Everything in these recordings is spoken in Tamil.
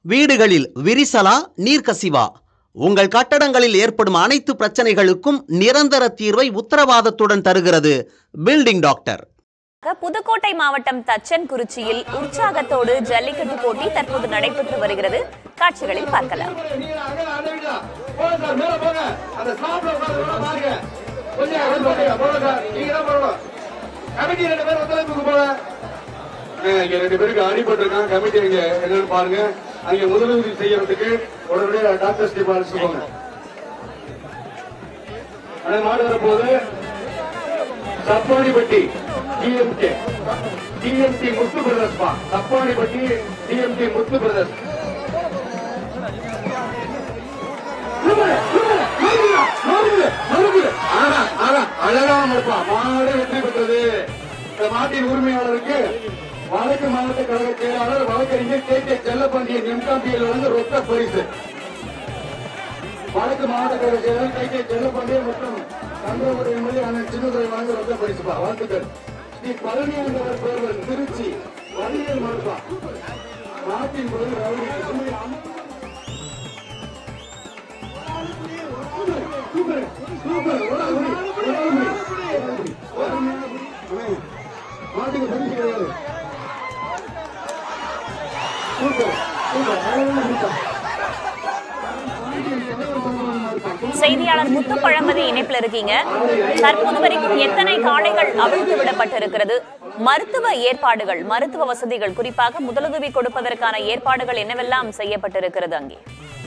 வீடுகளில் விரிசலா நீர்க்கசிவா உங்கள் கட்டடங்களில் ஏற்படும் அனைத்து பிரச்சனைகளுக்கும் நிரந்தர தீர்வை உத்தரவாதத்துடன் தருகிறது பில்டிங் டாக்டர் புதுக்கோட்டை மாவட்டம் தச்சன்குறிச்சியில் உற்சாகத்தோடு ஜல்லிக்கட்டு போட்டி தற்போது நடைபெற்று வருகிறது காட்சிகளில் பார்க்கலாம் இங்க ரெண்டு பேருக்கு அடிபட்டிருக்கான் கமிட்டி இங்க என்னன்னு பாருங்க அங்க முதலுதவி செய்யறதுக்கு உடனடியாக டாக்டர்ஸ் டிபார்ட்மெண்ட் போங்க அந்த மாடு வரப்போது Chappanipatti DMK TMT Muthu brothers பா சப்பானிப்பட்டி டிஎம்டி முத்து பிரதர்ஸ் அழகாம இருப்பா மாடு வெற்றி பெற்றது இந்த மாட்டின் உரிமையாளருக்கு வடக்கு மாவட்ட கழக செயலாளர் வழக்கறிஞர் கே கே செல்லப்பாண்டியன் எம்காம்பியில் வந்து ரொக்க பரிசு வடக்கு மாவட்ட கழக செயலாளர் கே கே செல்லப்பாண்டியன் மற்றும் தங்கவுடைய எம்எல்ஏ அண்ணன் சின்னதுரை வழங்க ரொக்க பரிசுப்பா வாழ்த்துக்கள் ஸ்ரீ பழனியாண்டவர் பேர்வன் திருச்சி வடிவேல் மறுப்பா நாட்டின் பொது ரவுடி சுமை அம- சூப்பர் சூப்பர் ஒரு ஆள் முடி, ஒரு ஆள் முடி, ஒரு ஆள் முடி, ஒரு ஆள் முடி. அண்ணே, மாட்டுக்கு பரிசு கிடையாது சூப்பர் சூப்பர் அழகான முடிச்சா. செய்தியாளர் முத்து பழம்பதி இணைப்புல இருக்கீங்க தற்போது வரைக்கும் எத்தனை காளைகள் அவிழ்த்து விடப்பட்டிருக்கிறது மருத்துவ ஏற்பாடுகள் மருத்துவ வசதிகள் குறிப்பாக முதலுதவி கொடுப்பதற்கான ஏற்பாடுகள் என்னவெல்லாம் செய்யப்பட்டிருக்கிறது அங்கே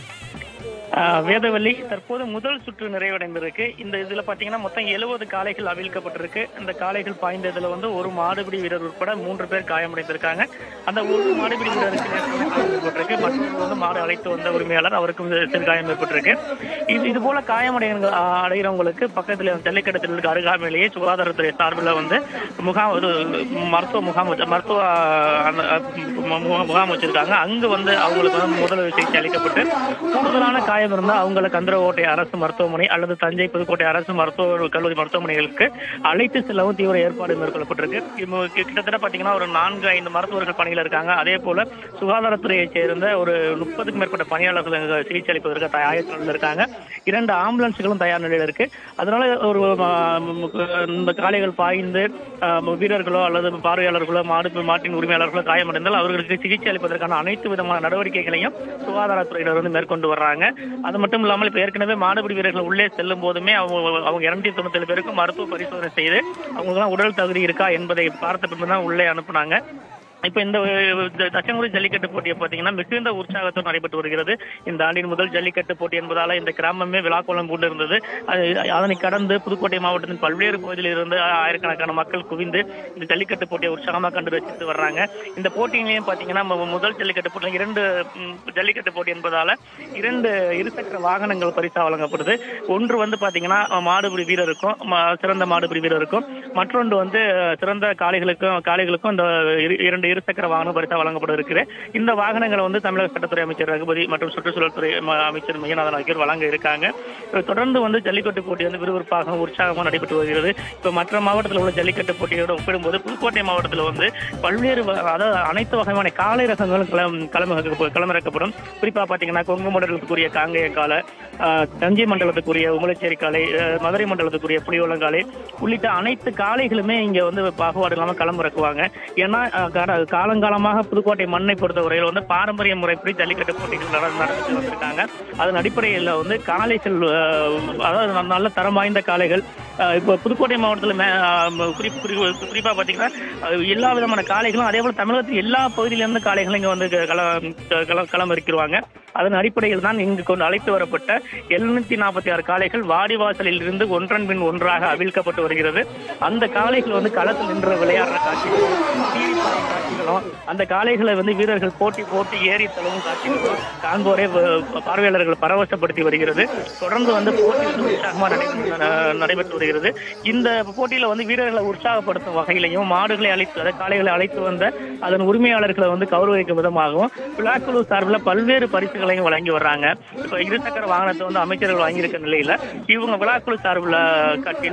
ஆஹ் வேதவல்லி தற்போது முதல் சுற்று நிறைவடைந்திருக்கு இந்த இதுல பாத்தீங்கன்னா மொத்தம் எழுபது காளைகள் அவிழ்க்கப்பட்டிருக்கு இந்த காளைகள் பாய்ந்ததுல வந்து ஒரு மாடுபிடி வீரர் உட்பட மூன்று பேர் காயமடைந்திருக்காங்க அந்த ஒரு மாடுபிடி வீரருக்கு நேரத்தில் காயம் ஏற்பட்டிருக்கு மற்றொரு வந்து மாடு அழைத்து வந்த உரிமையாளர் அவருக்கும் சிறு காயம் ஏற்பட்டிருக்கு இது இது போல காயமடைய அடைகிறவங்களுக்கு பக்கத்துல ஜல்லிக்கட்டு இருக்க அருகாமையிலேயே சுகாதாரத்துறை சார்பில் வந்து முகாம் ஒரு மருத்துவ முகாம் வச்சு- மருத்துவ அந்த, மு- மு- முகாம் வச்சிருக்காங்க அங்க வந்து அவங்களுக்கு வந்து முதலுதவி சிகிச்சை அளிக்கப்பட்டு கூடுதலான காயம் இருந்தால் அவங்களை கந்தரகோட்டை அரசு மருத்துவமனை அல்லது தஞ்சை புதுக்கோட்டை அரசு மருத்துவ கல்லூரி மருத்துவமனைகளுக்கு அழைத்து செல்லவும் தீவிர ஏற்பாடு மேற்கொள்ளப்பட்டிருக்கு இப்போ கி- கிட்டத்தட்ட பாத்தீங்கன்னா ஒரு நான்கு ஐந்து மருத்துவர்கள் பணியில் இருக்காங்க அதே போல சுகாதாரத்துறையைச் சேர்ந்த ஒரு முப்பதுக்கும் மேற்பட்ட பணியாளர்கள் இங்க சிகிச்சை அளிப்பதற்கு தயார் நிலையில் இருக்காங்க இரண்டு ஆம்புலன்ஸ்களும் தயார் நிலையில் இருக்கு அதனால ஒரு ஆ, ம், இந்த காளைகள் பாய்ந்து ஆ, வீரர்களோ அல்லது பார்வையாளர்களோ மாடு மாட்டின் உரிமையாளர்களோ காயமடைந்தால் அவர்களுக்கு சிகிச்சை அளிப்பதற்கான அனைத்து விதமான நடவடிக்கைகளையும் சுகாதாரத்துறையினர் வந்து மேற்கொண்டு வர்றாங்க அது மட்டும் இல்லாமல் இப்ப ஏற்கனவே மாடுபிடி வீரர்கள் உள்ளே செல்லும் போதுமே அவங்க அவங்க இருநூத்தி தொண்ணூத்தி பேருக்கும் மருத்துவ பரிசோதனை செய்து அவங்களுக்கு உடல் தகுதி இருக்கா என்பதை பார்த்த பின்பு தான் உள்ளே அனுப்புனாங்க இப்ப இந்த அஹ், தச்சங்குடி ஜல்லிக்கட்டு போட்டியை பாத்தீங்கன்னா மிகுந்த உற்சாகத்தோடு நடைபெற்று வருகிறது இந்த ஆண்டின் முதல் ஜல்லிக்கட்டு போட்டி என்பதால இந்த கிராமமே விழாக்கோலம் பூண்டு இருந்தது அது அதனை கடந்து புதுக்கோட்டை மாவட்டத்தின் பல்வேறு பகுதியில் இருந்து ஆயிரக்கணக்கான மக்கள் குவிந்து இந்த ஜல்லிக்கட்டு போட்டியை உற்சாகமாக கண்டு ரசித்து வர்றாங்க இந்த போட்டியிலையும் பாத்தீங்கன்னா ம- முதல் ஜல்லிக்கட்டு போட்டியில் இரண்டு ம், ஜல்லிக்கட்டு போட்டி என்பதால இரண்டு இருசக்கர வாகனங்கள் பரிசா வழங்கப்படுது ஒன்று வந்து பாத்தீங்கன்னா மாடுபிடி வீரருக்கும் ம- சிறந்த மாடுபிடி வீரருக்கும் மற்றொன்று வந்து சிறந்த காளைகளுக்கும் காளைகளுக்கும் இந்த இரு- இரண்டு இருசக்கர வாகனம் பரிசா வழங்கப்பட இருக்குது இந்த வாகனங்களை வந்து தமிழக சட்டத்துறை அமைச்சர் ரகுபதி மற்றும் சுற்றுச்சூழல் துறை ம- அமைச்சர் மையநாதன் ஆகியோர் வழங்க இருக்காங்க தொடர்ந்து வந்து ஜல்லிக்கட்டு போட்டி வந்து விறுவிறுப்பாக உற்சாகமாக நடைபெற்று வருகிறது இப்ப மற்ற மாவட்டத்தில் உள்ள ஜல்லிக்கட்டு போட்டியோட ஒப்பிடும்போது புதுக்கோட்டை மாவட்டத்தில் வந்து பல்வேறு வ- அதாவது அனைத்து வகையான காளை ரகங்களும் களம் களமிறக்க- களமிறக்கப்படும் குறிப்பா பாத்தீங்கன்னா கொங்கு மண்டலத்துக்குரிய காங்கேய காலை ஆஹ், தஞ்சை மண்டலத்துக்குரிய உமலச்சேரி காளை ஆஹ், மதுரை மண்டலத்துக்குரிய புலியோளங்காலை உள்ளிட்ட அனைத்து காளைகளுமே இங்க வந்து பாகுபாடு இல்லாம களமிறக்குவாங்க ஏன்னா ஆஹ், கட- காலங்காலமாக புதுக்கோட்டை மண்ணை பொறுத்தவரையில் வந்து பாரம்பரிய முறைப்படி ஜல்லிக்கட்டு போட்டிகள் நட- நடத்தி வந்திருக்காங்க அதன் அடிப்படையில் வந்து காளைகள் ஆஹ், அதாவது ந- நல்ல தரம் வாய்ந்த காளைகள் ஆஹ், இப்போ புதுக்கோட்டை மாவட்டத்தில் மே- ஆஹ், குறிப்பு குறிப்பு- குறிப்பா பாத்தீங்கன்னா ஆஹ், எல்லா விதமான காளைகளும் அதே போல தமிழகத்தின் எல்லா பகுதியிலிருந்து காளைகளும் இங்க வந்து க- கள கள- களமிறக்கிடுவாங்க அதன் அடிப்படையில் தான் இங்கு கொண்டு அழைத்து வரப்பட்ட எழுநூத்தி நாற்பத்தி ஆறு காளைகள் வாடிவாசலில் இருந்து ஒன்றன் பின் ஒன்றாக அவிழ்க்கப்பட்டு வருகிறது அந்த காளைகள் வந்து களத்தில் நின்று விளையாடுற காட்சிகளும் சீறி பாயும் காட்சிகளும் அந்த காளைகளை வந்து வீரர்கள் போட்டி போட்டி ஏறி தழுவும் காட்சிகளும் காண்போரை வ- பார்வையாளர்கள் பரவசப்படுத்தி வருகிறது தொடர்ந்து வந்து போட்டி வந்து உற்சாகமா நடைபெற்று ந- நடைபெற்று வருகிறது இந்த போட்டியில வந்து வீரர்களை உற்சாகப்படுத்தும் வகையிலையும் மாடுகளை அழைத்து அதாவது காளைகளை அழைத்து வந்த அதன் உரிமையாளர்களை வந்து கௌரவிக்கும் விதமாகவும் விழாக்குழு சார்பில் பல்வேறு பரிசுகளையும் வழங்கி வர்றாங்க இப்ப இருசக்கர வாகனத்தை வந்து அமைச்சர்கள் வாங்கியிருக்க நிலையில இவங்க விழாக்குழு சார்பில் கட்டில்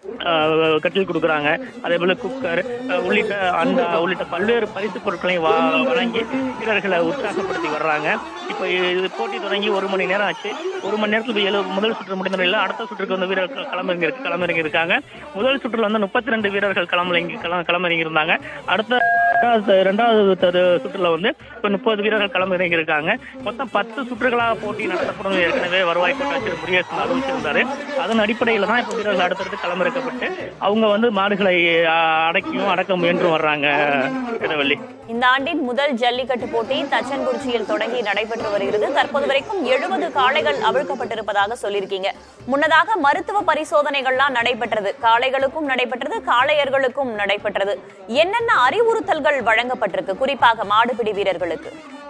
ஆஹ் கட்டில் கொடுக்குறாங்க அதே போல குக்கர் ஆஹ் உள்ளிட்ட அந்த உள்ளிட்ட பல்வேறு பரிசு பொருட்களையும் வா- வழங்கி வீரர்களை உற்சாகப்படுத்தி வர்றாங்க இப்போ இது போட்டி தொடங்கி ஒரு மணி நேரம் ஆச்சு ஒரு மணி நேரத்தில் இப்போ ஏழு முதல் சுற்று முடிந்த நிலையில் அடுத்த சுற்றுக்கு வந்து வீரர்கள் களமிறங்கி இருக்கு களமிறங்கி இருக்காங்க முதல் சுற்றுல வந்து முப்பத்தி ரெண்டு வீரர்கள் களமிறங்கி களம் களமிறங்கி இருந்தாங்க அடுத்த இரண்டாவது- இரண்டாவது தரு- சுற்றுல வந்து இப்போ முப்பது வீரர்கள் களமிறங்கி இருக்காங்க மொத்தம் பத்து சுற்றுகளாக போட்டி நடத்தப்படும் ஏற்கனவே வருவாய் கோட்டாட்சியர் முருகேசன் அறிவிச்சிருந்தாரு அதன் அடிப்படையில் தான் இப்போ வீரர்கள் அடுத்தடுத்து களமிறக்கப்பட்டு அவங்க வந்து மாடுகளை ஆ, அடக்கியும் அடக்க முயன்றும் வர்றாங்க இடவள்ளி இந்த ஆண்டின் முதல் ஜல்லிக்கட்டு போட்டி தச்சன்குறிச்சியில் தொடங்கி நடைபெற்று வருகிறது தற்போது வரைக்கும் எழுபது காளைகள் அவிழ்க்கப்பட்டிருப்பதாக சொல்லியிருக்கீங்க முன்னதாக மருத்துவ பரிசோதனைகள்லாம் நடைபெற்றது காளைகளுக்கும் நடைபெற்றது காளையர்களுக்கும் நடைபெற்றது என்னென்ன அறிவுறுத்தல்கள் வழங்கப்பட்டிருக்கு குறிப்பாக மாடுபிடி வீரர்களுக்கு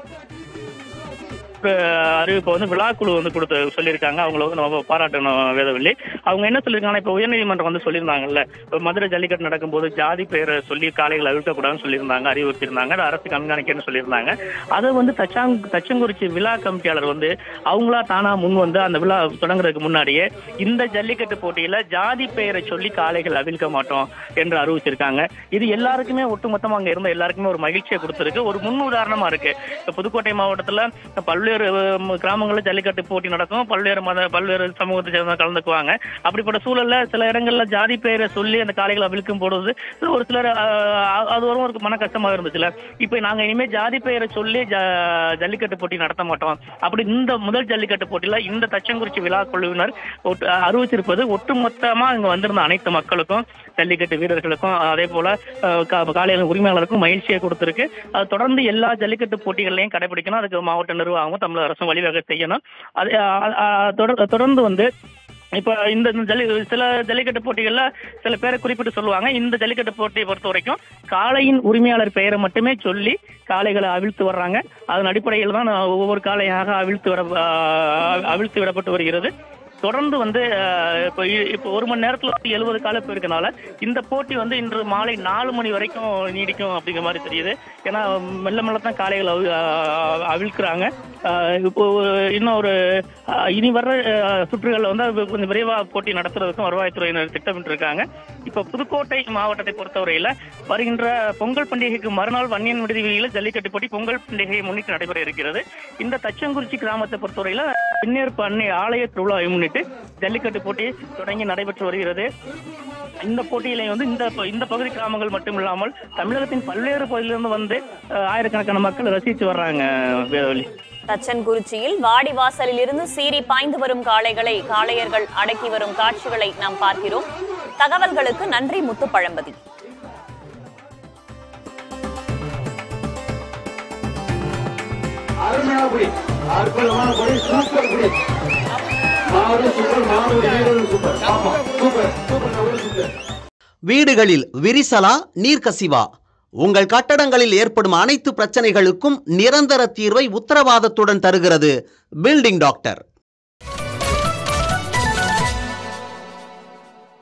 அறிவிப்பை வந்து விழாக்குழு வந்து கொடுத்து சொல்லியிருக்காங்க அவங்கள வந்து நம்ம பாராட்டணும் வேதவள்ளி அவங்க என்ன சொல்லியிருக்காங்கன்னா இப்போ உயர்நீதிமன்றம் வந்து சொல்லியிருந்தாங்கல்ல இப்போ மதுரை ஜல்லிக்கட்டு நடக்கும்போது ஜாதி பெயரை சொல்லி காளைகள் அழுத்தக்கூடாதுன்னு சொல்லியிருந்தாங்க அறிவுறுத்தியிருந்தாங்க அதை அரசு கண்காணிக்கன்னு சொல்லியிருந்தாங்க அதை வந்து தச்சாங் தச்சங்குறிச்சி விழா கமிட்டியாளர் வந்து அவங்களா தானா முன் வந்து அந்த விழா தொடங்குறதுக்கு முன்னாடியே இந்த ஜல்லிக்கட்டு போட்டியில ஜாதி பெயரை சொல்லி காளைகள் அவிழ்க்க மாட்டோம் என்று அறிவிச்சிருக்காங்க இது எல்லாருக்குமே ஒட்டுமொத்தமா அங்க இருந்த எல்லாருக்குமே ஒரு மகிழ்ச்சியை கொடுத்திருக்கு ஒரு முன் உதாரணமா இருக்கு இப்ப புதுக்கோட்டை மாவட்டத்துல பல்வேறு உம், கிராமங்கள்ல ஜல்லிக்கட்டு போட்டி நடக்கும் பல்வேறு மத பல்வேறு சமூகத்தை சேர்ந்த கலந்துக்குவாங்க அப்படிப்பட்ட சூழல்ல சில இடங்கள்ல ஜாதி பெயரை சொல்லி அந்த காளைகளை அவிழ்க்கும் பொழுது ஒரு சிலர் ஆஹ், அது வரும் ஒரு மன கஷ்டமா இருந்துச்சுல இப்ப நாங்க இனிமே ஜாதி பெயரை சொல்லி ஜ- ஜல்லிக்கட்டு போட்டி நடத்த மாட்டோம் அப்படி இந்த முதல் ஜல்லிக்கட்டு போட்டியில இந்த தச்சங்குறிச்சி விழா குழுவினர் ஒட்டு- அறிவிச்சிருப்பது ஒட்டுமொத்தமா இங்க வந்திருந்த அனைத்து மக்களுக்கும் ஜல்லிக்கட்டு வீரர்களுக்கும் அதே போல அஹ், கா- காளைகள் உரிமையாளருக்கும் மகிழ்ச்சியை கொடுத்திருக்கு அது தொடர்ந்து எல்லா ஜல்லிக்கட்டு போட்டிகள்லையும் கடைபிடிக்கணும் அதுக்கு மாவட்ட நிர்வாகமும் தமிழக அரசும் வழிவகை செய்யணும் அது அஹ், அஹ், தொடர்- தொடர்ந்து வந்து இப்ப இந்த ஜல்லி சில ஜல்லிக்கட்டு போட்டிகள்ல சில பேரை குறிப்பிட்டு சொல்லுவாங்க இந்த ஜல்லிக்கட்டு போட்டியை பொறுத்த வரைக்கும் காளையின் உரிமையாளர் பெயரை மட்டுமே சொல்லி காளைகளை அவிழ்த்து வர்றாங்க அதன் அடிப்படையில் தான் ஒவ்வொரு காளையாக அவிழ்த்து விட அஹ், அவிழ்த்து விடப்பட்டு வருகிறது தொடர்ந்து வந்து அஹ், இப்போ இ- இப்போ ஒரு மணி நேரத்துல வந்து எழுபது கால இருக்கனால இந்த போட்டி வந்து இன்று மாலை நாலு மணி வரைக்கும் நீடிக்கும் அப்படிங்கிற மாதிரி தெரியுது ஏன்னா மெல்ல மெல்ல தான் காளைகள் அவி- அஹ், அவிழ்க்கிறாங்க அஹ், இப்போ இன்னும் ஒரு அஹ், இனி வர்ற அஹ், சுற்றுகளில் வந்து அது கொஞ்சம் விரைவா போட்டி நடத்துறதுக்கும் வருவாய்த்துறையினர் திட்டமிட்டு இருக்காங்க இப்போ புதுக்கோட்டை மாவட்டத்தை பொறுத்தவரையில வருகின்ற பொங்கல் பண்டிகைக்கு மறுநாள் வன்னியன் விடுதியில் ஜல்லிக்கட்டு போட்டி பொங்கல் பண்டிகையை முன்னிட்டு நடைபெற இருக்கிறது இந்த தச்சங்குறிச்சி கிராமத்தை பொறுத்தவரையில பின்னேற்பு அன்னை ஆலய திருவிழாவை முன்னிட்டு ஜல்லிக்கட்டு போட்டி தொடங்கி நடைபெற்று வருகிறது இந்த போட்டியில வந்து இந்த ப- இந்த பகுதி கிராமங்கள் மட்டும் இல்லாமல் தமிழகத்தின் பல்வேறு பகுதியிலிருந்து வந்து அஹ், ஆயிரக்கணக்கான மக்கள் ரசித்து வர்றாங்க வேதவழி தச்சன்குறிச்சியில் வாடிவாசலில் இருந்து சீறி பாய்ந்து வரும் காளைகளை காளையர்கள் அடக்கி வரும் காட்சிகளை நாம் பார்க்கிறோம் தகவல்களுக்கு நன்றி முத்துப்பழம்பதி அருமையான குடி அற்புதமான குடி சூப்பர் குடி மாடு சூப்பர் மாடு வீரர்கள் சூப்பர் ஆமா சூப்பர் சூப்பர் நபர் சூப்பர் வீடுகளில் விரிசலா நீர்க்கசிவா உங்கள் கட்டடங்களில் ஏற்படும் அனைத்து பிரச்சனைகளுக்கும் நிரந்தர தீர்வை உத்தரவாதத்துடன் தருகிறது பில்டிங் டாக்டர்